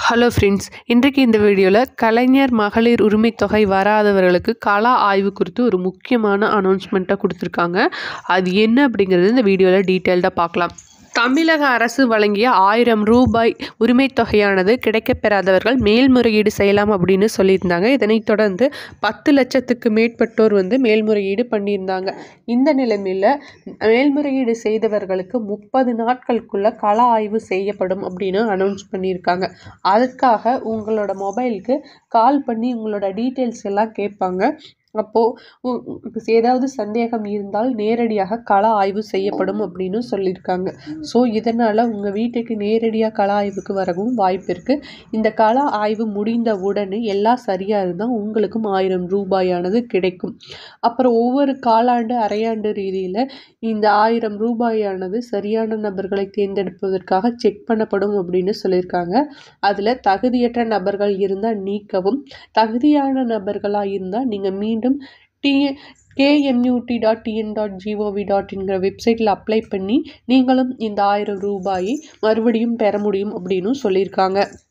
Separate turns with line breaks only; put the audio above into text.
hello friends இன்றைக்கு இந்த வீடியோவில் கலைஞர் மகளிர் உரிமைத் தொகை வராதவர்களுக்கு கள ஆய்வு குறித்து ஒரு முக்கியமான அனௌன்ஸ்மெண்ட்டை கொடுத்துருக்காங்க அது என்ன அப்படிங்கிறது இந்த வீடியோவில் டீட்டெயில்டாக பார்க்கலாம் தமிழக அரசு வழங்கிய ஆயிரம் ரூபாய் உரிமைத் தொகையானது கிடைக்கப்பெறாதவர்கள் மேல்முறையீடு செய்யலாம் அப்படின்னு சொல்லியிருந்தாங்க இதனைத் தொடர்ந்து பத்து லட்சத்துக்கு மேற்பட்டோர் வந்து மேல்முறையீடு பண்ணியிருந்தாங்க இந்த நிலைமையில் மேல்முறையீடு செய்தவர்களுக்கு முப்பது நாட்களுக்குள்ள கள ஆய்வு செய்யப்படும் அப்படின்னு அனௌன்ஸ் பண்ணியிருக்காங்க அதுக்காக உங்களோட மொபைலுக்கு கால் பண்ணி உங்களோட டீட்டெயில்ஸ் எல்லாம் கேட்பாங்க அப்போது ஏதாவது சந்தேகம் இருந்தால் நேரடியாக கள ஆய்வு செய்யப்படும் அப்படின்னு சொல்லியிருக்காங்க ஸோ இதனால் உங்கள் வீட்டுக்கு நேரடியாக கள ஆய்வுக்கு வரவும் வாய்ப்பு இருக்குது இந்த கள ஆய்வு முடிந்த உடனே எல்லாம் சரியாக இருந்தால் உங்களுக்கும் ஆயிரம் ரூபாயானது கிடைக்கும் அப்புறம் ஒவ்வொரு காலாண்டு அரையாண்டு ரீதியில் இந்த ஆயிரம் ரூபாயானது சரியான நபர்களை தேர்ந்தெடுப்பதற்காக செக் பண்ணப்படும் அப்படின்னு சொல்லியிருக்காங்க அதில் தகுதியற்ற நபர்கள் இருந்தால் நீக்கவும் தகுதியான நபர்களாக இருந்தால் நீங்கள் மீண்டும் T KMUT dot TN dot GOV dot இன்கிற வெப்சைட்டில் அப்ளை பண்ணி நீங்களும் இந்த ஆயிரம் ரூபாயை மறுபடியும் பெற முடியும் அப்படின்னு சொல்லியிருக்காங்க